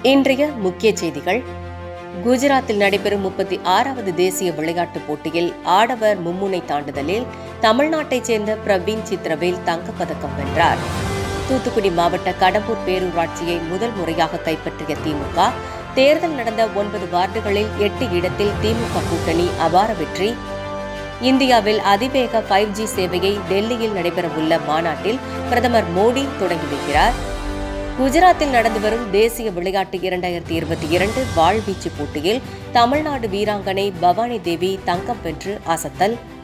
இன்றைய முக்கிய செய்திகள் குஜராத்தில் நடைபெறும் முப்பத்தி ஆறாவது தேசிய விளையாட்டுப் போட்டியில் ஆடவர் மும்முனை தாண்டுதலில் தமிழ்நாட்டைச் சேர்ந்த பிரவீன் சித்திரவேல் தங்கப்பதக்கம் வென்றார் தூத்துக்குடி மாவட்ட கடம்பூர் பேரூராட்சியை முதல் முறையாக கைப்பற்றிய திமுக தேர்தல் நடந்த ஒன்பது வார்டுகளில் எட்டு இடத்தில் திமுக கூட்டணி அபார வெற்றி இந்தியாவில் அதிவேக ஃபைவ் ஜி சேவையை டெல்லியில் நடைபெறவுள்ள மாநாட்டில் பிரதமர் மோடி தொடங்கி வைக்கிறார் குஜராத்தில் நடந்து வரும் தேசிய விளையாட்டு இரண்டாயிரத்தி இருபத்தி இரண்டு வாழ்வீச்சு போட்டியில் தமிழ்நாடு வீராங்கனை பவானி தேவி தங்கம் வென்று அசத்தல்